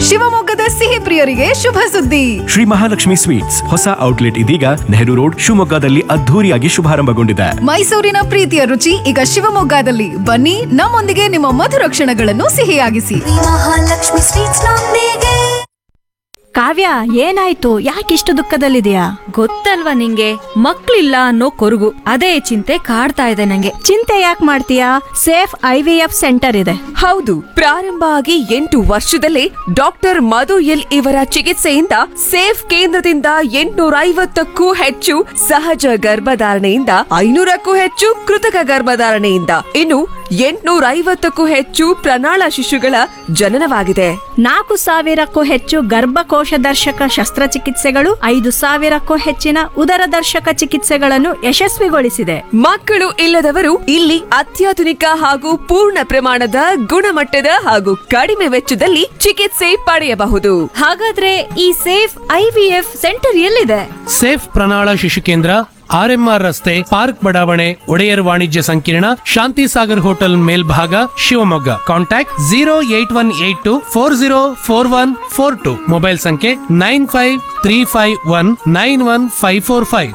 ಶಿವಮೊಗ್ಗದ ಸಿಹಿ ಪ್ರಿಯರಿಗೆ ಶುಭ ಸುದ್ದಿ ಶ್ರೀ ಮಹಾಲಕ್ಷ್ಮಿ ಸ್ವೀಟ್ಸ್ ಹೊಸ ಔಟ್ಲೆಟ್ ಇದೀಗ ನೆಹರು ರೋಡ್ ಶಿವಮೊಗ್ಗದಲ್ಲಿ ಅದ್ಧೂರಿಯಾಗಿ ಶುಭಾರಂಭಗೊಂಡಿದೆ ಮೈಸೂರಿನ ಪ್ರೀತಿಯ ರುಚಿ ಈಗ ಶಿವಮೊಗ್ಗದಲ್ಲಿ ಬನ್ನಿ ನಮ್ಮೊಂದಿಗೆ ನಿಮ್ಮ ಮಧುರ ಕ್ಷಣಗಳನ್ನು ಸಿಹಿಯಾಗಿಸಿ ಮಹಾಲಕ್ಷ್ಮಿ ಸ್ವೀಟ್ಸ್ ನೊಂದಿಗೆ ಕಾವ್ಯ ಏನಾಯ್ತು ಯಾಕಿಷ್ಟು ದುಃಖದಲ್ಲಿದೆಯಾ ಗೊತ್ತಲ್ವಾ ನಿಂಗೆ ಮಕ್ಳಿಲ್ಲ ಅನ್ನೋ ಕೊರಗು ಅದೇ ಚಿಂತೆ ಕಾಡ್ತಾ ಇದೆ ನಂಗೆ ಚಿಂತೆ ಯಾಕೆ ಮಾಡ್ತೀಯಾ safe I V F centre ಇದೆ ಹೌದು ಪ್ರಾರಂಭ ಆಗಿ ಎಂಟು ವರ್ಷದಲ್ಲೇ ಡಾಕ್ಟರ್ ಮಧು ಎಲ್ ಇವರ ಚಿಕಿತ್ಸೆಯಿಂದ ಸೇಫ್ ಕೇಂದ್ರದಿಂದ ಎಂಟುನೂರ ಐವತ್ತಕ್ಕೂ ಹೆಚ್ಚು ಸಹಜ ಗರ್ಭಧಾರಣೆಯಿಂದ ಐನೂರಕ್ಕೂ ಹೆಚ್ಚು ಕೃತಕ ಗರ್ಭಧಾರಣೆಯಿಂದ ಇನ್ನು ಎಂಟುನೂರ ಐವತ್ತಕ್ಕೂ ಹೆಚ್ಚು ಪ್ರಣಾಳ ಶಿಶುಗಳ ಜನನವಾಗಿದೆ ನಾಲ್ಕು ಸಾವಿರಕ್ಕೂ ಹೆಚ್ಚು ಗರ್ಭಕೋಶ ದರ್ಶಕ ಶಸ್ತ್ರಚಿಕಿತ್ಸೆಗಳು ಐದು ಸಾವಿರಕ್ಕೂ ಹೆಚ್ಚಿನ ಉದರ ದರ್ಶಕ ಚಿಕಿತ್ಸೆಗಳನ್ನು ಯಶಸ್ವಿಗೊಳಿಸಿದೆ ಮಕ್ಕಳು ಇಲ್ಲದವರು ಇಲ್ಲಿ ಅತ್ಯಾಧುನಿಕ ಹಾಗೂ ಪೂರ್ಣ ಪ್ರಮಾಣದ ಗುಣಮಟ್ಟದ ಹಾಗೂ ಕಡಿಮೆ ವೆಚ್ಚದಲ್ಲಿ ಚಿಕಿತ್ಸೆ ಪಡೆಯಬಹುದು ಹಾಗಾದ್ರೆ ಈ safe I V F centre ಎಲ್ಲಿದೆ ಸೇಫ್ ಪ್ರಣಾಳ ಶಿಶು ಕೇಂದ್ರ ಆರ್ಎಂಆರ್ ರಸ್ತೆ ಪಾರ್ಕ್ ಬಡಾವಣೆ ಒಡೆಯರ್ ವಾಣಿಜ್ಯ ಸಂಕೀರ್ಣ ಶಾಂತಿ ಸಾಗರ್ ಹೋಟೆಲ್ ಮೇಲ್ಭಾಗ Shivamogga contact zero eight one eight two four zero four one four two mobile ಸಂಖ್ಯೆ nine five three five one nine one five four five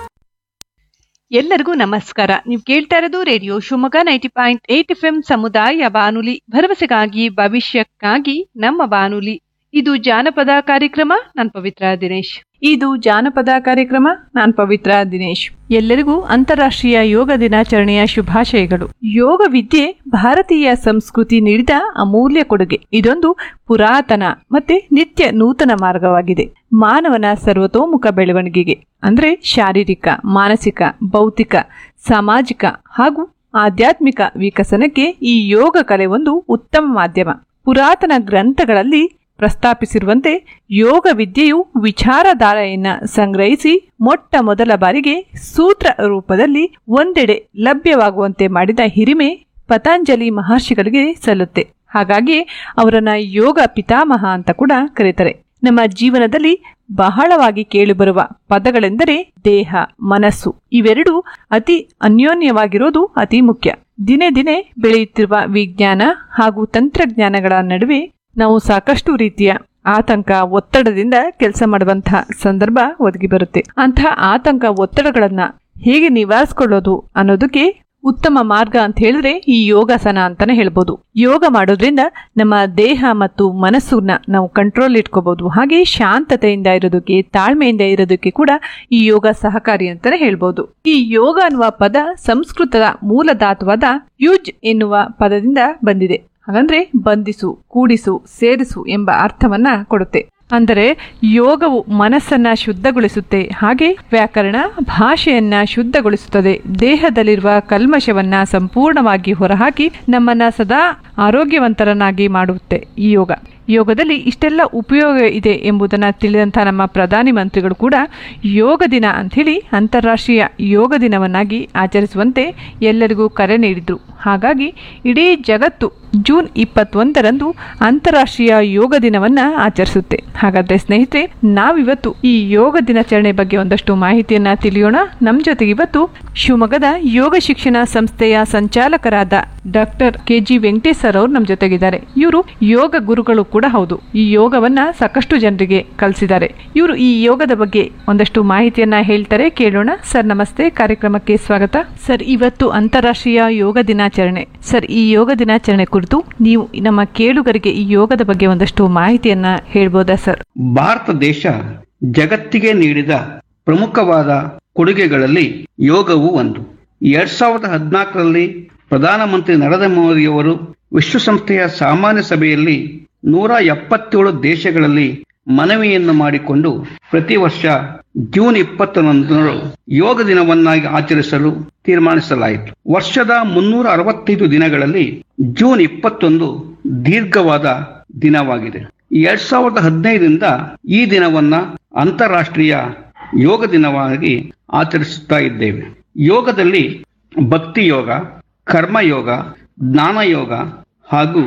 ಎಲ್ಲರಿಗೂ ನಮಸ್ಕಾರ ನೀವು ಕೇಳ್ತಾ ಇರೋದು radio Shivamogga ninety point eight F M ಸಮುದಾಯ ಬಾನುಲಿ ಭರವಸೆಗಾಗಿ ಭವಿಷ್ಯಕ್ಕಾಗಿ ನಮ್ಮ ಬಾನುಲಿ ಇದು ಜಾನಪದ ಕಾರ್ಯಕ್ರಮ ನಾನ್ ಪವಿತ್ರ ದಿನೇಶ್ ಇದು ಜಾನಪದ ಕಾರ್ಯಕ್ರಮ ನಾನ್ ಪವಿತ್ರ ದಿನೇಶ್ ಎಲ್ಲರಿಗೂ ಅಂತಾರಾಷ್ಟ್ರೀಯ ಯೋಗ ದಿನಾಚರಣೆಯ ಶುಭಾಶಯಗಳು ಯೋಗ ವಿದ್ಯೆ ಭಾರತೀಯ ಸಂಸ್ಕೃತಿ ನೀಡಿದ ಅಮೂಲ್ಯ ಕೊಡುಗೆ ಇದೊಂದು ಪುರಾತನ ಮತ್ತೆ ನಿತ್ಯ ನೂತನ ಮಾರ್ಗವಾಗಿದೆ ಮಾನವನ ಸರ್ವತೋಮುಖ ಬೆಳವಣಿಗೆಗೆ ಅಂದ್ರೆ ಶಾರೀರಿಕ ಮಾನಸಿಕ ಭೌತಿಕ ಸಾಮಾಜಿಕ ಹಾಗೂ ಆಧ್ಯಾತ್ಮಿಕ ವಿಕಸನಕ್ಕೆ ಈ ಯೋಗ ಕಲೆ ಒಂದು ಉತ್ತಮ ಮಾಧ್ಯಮ ಪುರಾತನ ಗ್ರಂಥಗಳಲ್ಲಿ ಪ್ರಸ್ತಾಪಿಸಿರುವಂತೆ ಯೋಗ ವಿದ್ಯೆಯು ವಿಚಾರಧಾರೆಯನ್ನ ಸಂಗ್ರಹಿಸಿ ಮೊಟ್ಟ ಮೊದಲ ಬಾರಿಗೆ ಸೂತ್ರ ರೂಪದಲ್ಲಿ ಒಂದೆಡೆ ಲಭ್ಯವಾಗುವಂತೆ ಮಾಡಿದ ಹಿರಿಮೆ ಪತಂಜಲಿ ಮಹರ್ಷಿಗಳಿಗೆ ಸಲ್ಲುತ್ತೆ ಹಾಗಾಗಿ ಅವರನ್ನ ಯೋಗ ಪಿತಾಮಹ ಅಂತ ಕೂಡ ಕರೀತಾರೆ ನಮ್ಮ ಜೀವನದಲ್ಲಿ ಬಹಳವಾಗಿ ಕೇಳಿಬರುವ ಪದಗಳೆಂದರೆ ದೇಹ ಮನಸ್ಸು ಇವೆರಡು ಅತಿ ಅನ್ಯೋನ್ಯವಾಗಿರೋದು ಅತಿ ಮುಖ್ಯ ದಿನೇ ದಿನೇ ಬೆಳೆಯುತ್ತಿರುವ ವಿಜ್ಞಾನ ಹಾಗೂ ತಂತ್ರಜ್ಞಾನಗಳ ನಡುವೆ ನಾವು ಸಾಕಷ್ಟು ರೀತಿಯ ಆತಂಕ ಒತ್ತಡದಿಂದ ಕೆಲಸ ಮಾಡುವಂತಹ ಸಂದರ್ಭ ಒದಗಿ ಬರುತ್ತೆ ಅಂತಹ ಆತಂಕ ಒತ್ತಡಗಳನ್ನ ಹೇಗೆ ನಿವಾರಿಸ್ಕೊಳ್ಳೋದು ಅನ್ನೋದಕ್ಕೆ ಉತ್ತಮ ಮಾರ್ಗ ಅಂತ ಹೇಳಿದ್ರೆ ಈ ಯೋಗಾಸನ ಅಂತಾನೆ ಹೇಳ್ಬೋದು ಯೋಗ ಮಾಡೋದ್ರಿಂದ ನಮ್ಮ ದೇಹ ಮತ್ತು ಮನಸ್ಸನ್ನ ನಾವು ಕಂಟ್ರೋಲ್ ಇಟ್ಕೋಬಹುದು ಹಾಗೆ ಶಾಂತತೆಯಿಂದ ಇರೋದಕ್ಕೆ ತಾಳ್ಮೆಯಿಂದ ಇರೋದಕ್ಕೆ ಕೂಡ ಈ ಯೋಗ ಸಹಕಾರಿ ಅಂತಾನೆ ಹೇಳ್ಬೋದು ಈ ಯೋಗ ಅನ್ನುವ ಪದ ಸಂಸ್ಕೃತದ ಮೂಲ ಧಾತುವಾದ ಯುಜ್ ಎನ್ನುವ ಪದದಿಂದ ಬಂದಿದೆ ಹಾಗಂದ್ರೆ ಬಂಧಿಸು ಕೂಡಿಸು ಸೇರಿಸು ಎಂಬ ಅರ್ಥವನ್ನ ಕೊಡುತ್ತೆ ಅಂದರೆ ಯೋಗವು ಮನಸ್ಸನ್ನ ಶುದ್ಧಗೊಳಿಸುತ್ತೆ ಹಾಗೆ ವ್ಯಾಕರಣ ಭಾಷೆಯನ್ನ ಶುದ್ಧಗೊಳಿಸುತ್ತದೆ ದೇಹದಲ್ಲಿರುವ ಕಲ್ಮಶವನ್ನ ಸಂಪೂರ್ಣವಾಗಿ ಹೊರಹಾಕಿ ನಮ್ಮನ್ನ ಸದಾ ಆರೋಗ್ಯವಂತರನ್ನಾಗಿ ಮಾಡುತ್ತೆ ಈ ಯೋಗ ಯೋಗದಲ್ಲಿ ಇಷ್ಟೆಲ್ಲ ಉಪಯೋಗ ಇದೆ ಎಂಬುದನ್ನು ತಿಳಿದಂಥ ನಮ್ಮ ಪ್ರಧಾನಿ ಮಂತ್ರಿಗಳು ಕೂಡ ಯೋಗ ದಿನ ಅಂಥೇಳಿ ಅಂತಾರಾಷ್ಟ್ರೀಯ ಯೋಗ ದಿನವನ್ನಾಗಿ ಆಚರಿಸುವಂತೆ ಎಲ್ಲರಿಗೂ ಕರೆ ನೀಡಿದ್ರು ಹಾಗಾಗಿ ಇಡೀ ಜಗತ್ತು ಜೂನ್ ಇಪ್ಪತ್ತೊಂದರಂದು ಅಂತಾರಾಷ್ಟ್ರೀಯ ಯೋಗ ದಿನವನ್ನ ಆಚರಿಸುತ್ತೆ ಹಾಗಾದ್ರೆ ಸ್ನೇಹಿತರೆ ನಾವಿವತ್ತು ಈ ಯೋಗ ದಿನಾಚರಣೆ ಬಗ್ಗೆ ಒಂದಷ್ಟು ಮಾಹಿತಿಯನ್ನ ತಿಳಿಯೋಣ ನಮ್ಮ ಜೊತೆಗೆ ಇವತ್ತು ಶಿವಮೊಗ್ಗದ ಯೋಗ ಶಿಕ್ಷಣ ಸಂಸ್ಥೆಯ ಸಂಚಾಲಕರಾದ doctor K G Venkatesh sir ಅವರು ನಮ್ಮ ಜೊತೆಗಿದ್ದಾರೆ ಇವರು ಯೋಗ ಗುರುಗಳು ಕೂಡ ಹೌದು ಈ ಯೋಗವನ್ನ ಸಾಕಷ್ಟು ಜನರಿಗೆ ಕಲಿಸಿದ್ದಾರೆ ಇವರು ಈ ಯೋಗದ ಬಗ್ಗೆ ಒಂದಷ್ಟು ಮಾಹಿತಿಯನ್ನ ಹೇಳ್ತಾರೆ ಕೇಳೋಣ ಸರ್ ನಮಸ್ತೆ ಕಾರ್ಯಕ್ರಮಕ್ಕೆ ಸ್ವಾಗತ ಸರ್ ಇವತ್ತು ಅಂತಾರಾಷ್ಟ್ರೀಯ ಯೋಗ ದಿನಾಚರಣೆ ಸರ್ ಈ ಯೋಗ ದಿನಾಚರಣೆ ಕುರಿತು ನೀವು ನಮ್ಮ ಕೇಳುಗರಿಗೆ ಈ ಯೋಗದ ಬಗ್ಗೆ ಒಂದಷ್ಟು ಮಾಹಿತಿಯನ್ನ ಹೇಳ್ಬೋದಾ ಸರ್ ಭಾರತ ದೇಶ ಜಗತ್ತಿಗೆ ನೀಡಿದ ಪ್ರಮುಖವಾದ ಕೊಡುಗೆಗಳಲ್ಲಿ ಯೋಗವು ಒಂದು ಎರಡ್ ಸಾವಿರದ ಹದಿನಾಲ್ಕರಲ್ಲಿ ಪ್ರಧಾನಮಂತ್ರಿ ನರೇಂದ್ರ ಮೋದಿಯವರು ವಿಶ್ವಸಂಸ್ಥೆಯ ಸಾಮಾನ್ಯ ಸಭೆಯಲ್ಲಿ ನೂರ ಎಪ್ಪತ್ತೇಳು ದೇಶಗಳಲ್ಲಿ ಮನವಿಯನ್ನು ಮಾಡಿಕೊಂಡು ಪ್ರತಿ ವರ್ಷ ಜೂನ್ ಇಪ್ಪತ್ತೊಂದರಂದು ಯೋಗ ದಿನವನ್ನಾಗಿ ಆಚರಿಸಲು ತೀರ್ಮಾನಿಸಲಾಯಿತು ವರ್ಷದ ಮುನ್ನೂರ ಅರವತ್ತೈದು ದಿನಗಳಲ್ಲಿ ಜೂನ್ ಇಪ್ಪತ್ತೊಂದು ದೀರ್ಘವಾದ ದಿನವಾಗಿದೆ ಎರಡ್ ಸಾವಿರದ ಹದಿನೈದರಿಂದ ಈ ದಿನವನ್ನ ಅಂತಾರಾಷ್ಟ್ರೀಯ ಯೋಗ ದಿನವಾಗಿ ಆಚರಿಸುತ್ತಾ ಇದ್ದೇವೆ ಯೋಗದಲ್ಲಿ ಭಕ್ತಿ ಯೋಗ ಕರ್ಮಯೋಗ ಜ್ಞಾನಯೋಗ ಹಾಗೂ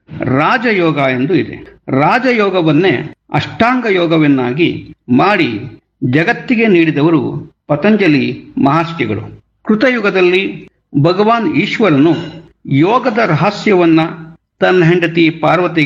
ರಾಜಯೋಗ ಎಂದು ಇದೆ ರಾಜಯೋಗವನ್ನೇ ಅಷ್ಟಾಂಗ ಯೋಗವನ್ನಾಗಿ ಮಾಡಿ ಜಗತ್ತಿಗೆ ನೀಡಿದವರು ಪತಂಜಲಿ ಮಹರ್ಷಿಗಳು ಕೃತಯುಗದಲ್ಲಿ ಭಗವಾನ್ ಈಶ್ವರನು ಯೋಗದ ರಹಸ್ಯವನ್ನ ತನ್ನ ಹೆಂಡತಿ ಪಾರ್ವತಿಗೆ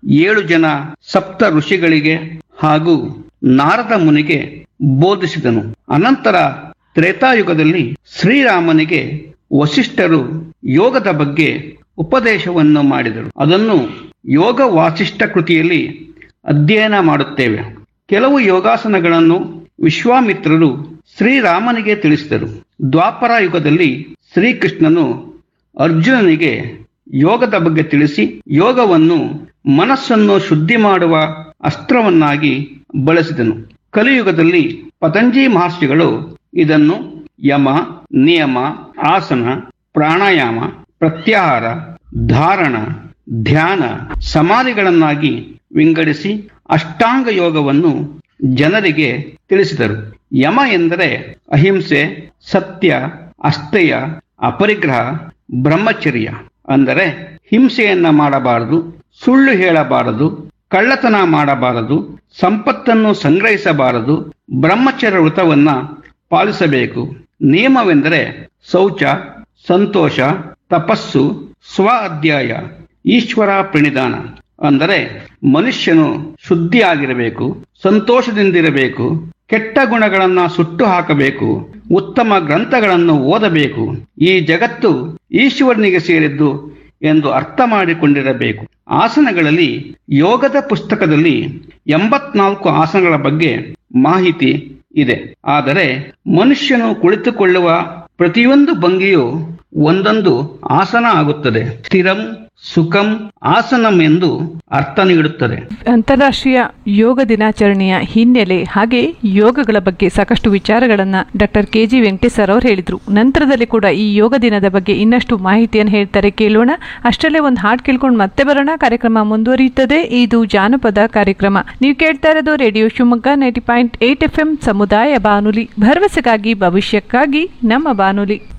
ಏಳು ಜನ ಸಪ್ತ ಋಷಿಗಳಿಗೆ ಹಾಗೂ ನಾರದ ಮುನಿಗೆ ಬೋಧಿಸಿದನು ಅನಂತರ ತ್ರೇತಾಯುಗದಲ್ಲಿ ಶ್ರೀರಾಮನಿಗೆ ವಸಿಷ್ಠರು ಯೋಗದ ಬಗ್ಗೆ ಉಪದೇಶವನ್ನು ಮಾಡಿದರು ಅದನ್ನು ಯೋಗ ವಾಸಿಷ್ಠ ಕೃತಿಯಲ್ಲಿ ಅಧ್ಯಯನ ಮಾಡುತ್ತೇವೆ ಕೆಲವು ಯೋಗಾಸನಗಳನ್ನು ವಿಶ್ವಾಮಿತ್ರರು ಶ್ರೀರಾಮನಿಗೆ ತಿಳಿಸಿದರು ದ್ವಾಪರ ಯುಗದಲ್ಲಿ ಶ್ರೀಕೃಷ್ಣನು ಅರ್ಜುನನಿಗೆ ಯೋಗದ ಬಗ್ಗೆ ತಿಳಿಸಿ ಯೋಗವನ್ನು ಮನಸ್ಸನ್ನು ಶುದ್ಧಿ ಮಾಡುವ ಅಸ್ತ್ರವನ್ನಾಗಿ ಬಳಸಿದನು ಕಲಿಯುಗದಲ್ಲಿ ಪತಂಜಿ ಮಹರ್ಷಿಗಳು ಇದನ್ನು ಯಮ ನಿಯಮ ಆಸನ ಪ್ರಾಣಾಯಾಮ ಪ್ರತ್ಯಾಹಾರ ಧಾರಣ ಧ್ಯಾನ ಸಮಾಧಿಗಳನ್ನಾಗಿ ವಿಂಗಡಿಸಿ ಅಷ್ಟಾಂಗ ಯೋಗವನ್ನು ಜನರಿಗೆ ತಿಳಿಸಿದರು ಯಮ ಎಂದರೆ ಅಹಿಂಸೆ ಸತ್ಯ ಅಸ್ಥೇಯ ಅಪರಿಗ್ರಹ ಬ್ರಹ್ಮಚರ್ಯ ಅಂದರೆ ಹಿಂಸೆಯನ್ನ ಮಾಡಬಾರದು ಸುಳ್ಳು ಹೇಳಬಾರದು ಕಳ್ಳತನ ಮಾಡಬಾರದು ಸಂಪತ್ತನ್ನು ಸಂಗ್ರಹಿಸಬಾರದು ಬ್ರಹ್ಮಚರ್ಯ ವ್ರತವನ್ನ ಪಾಲಿಸಬೇಕು ನಿಯಮವೆಂದರೆ ಶೌಚ ಸಂತೋಷ ತಪಸ್ಸು ಸ್ವ ಅಧ್ಯಾಯ ಈಶ್ವರ ಪ್ರಣಿಧಾನ ಅಂದರೆ ಮನುಷ್ಯನು ಶುದ್ಧಿಯಾಗಿರಬೇಕು ಸಂತೋಷದಿಂದಿರಬೇಕು ಕೆಟ್ಟ ಗುಣಗಳನ್ನ ಸುಟ್ಟು ಹಾಕಬೇಕು ಉತ್ತಮ ಗ್ರಂಥಗಳನ್ನು ಓದಬೇಕು ಈ ಜಗತ್ತು ಈಶ್ವರನಿಗೆ ಸೇರಿದ್ದು ಎಂದು ಅರ್ಥ ಮಾಡಿಕೊಂಡಿರಬೇಕು ಆಸನಗಳಲ್ಲಿ ಯೋಗದ ಪುಸ್ತಕದಲ್ಲಿ ಎಂಬತ್ನಾಲ್ಕು ಆಸನಗಳ ಬಗ್ಗೆ ಮಾಹಿತಿ ಇದೆ ಆದರೆ ಮನುಷ್ಯನು ಕುಳಿತುಕೊಳ್ಳುವ ಪ್ರತಿಯೊಂದು ಭಂಗಿಯು ಒಂದೊಂದು ಆಸನ ಆಗುತ್ತದೆ ಸ್ಥಿರಂ ಸುಖಂ ಆಸನಂ ಎಂದು ಅರ್ಥ ನೀಡುತ್ತದೆ ಅಂತಾರಾಷ್ಟ್ರೀಯ ಯೋಗ ದಿನಾಚರಣೆಯ ಹಿನ್ನೆಲೆ ಹಾಗೆ ಯೋಗಗಳ ಬಗ್ಗೆ ಸಾಕಷ್ಟು ವಿಚಾರಗಳನ್ನ doctor K G Venkatesh sir ಅವರು ಹೇಳಿದ್ರು ನಂತರದಲ್ಲಿ ಕೂಡ ಈ ಯೋಗ ದಿನದ ಬಗ್ಗೆ ಇನ್ನಷ್ಟು ಮಾಹಿತಿಯನ್ನು ಹೇಳ್ತಾರೆ ಕೇಳೋಣ ಅಷ್ಟರಲ್ಲೇ ಒಂದು ಹಾಡು ಕೇಳ್ಕೊಂಡು ಮತ್ತೆ ಬರೋಣ ಕಾರ್ಯಕ್ರಮ ಮುಂದುವರಿಯುತ್ತದೆ ಇದು ಜಾನಪದ ಕಾರ್ಯಕ್ರಮ ನೀವು ಕೇಳ್ತಾ ಇರೋದು radio Shivamogga ninety point eight F M ಸಮುದಾಯ ಬಾನುಲಿ ಭರವಸೆಗಾಗಿ ಭವಿಷ್ಯಕ್ಕಾಗಿ ನಮ್ಮ ಬಾನುಲಿ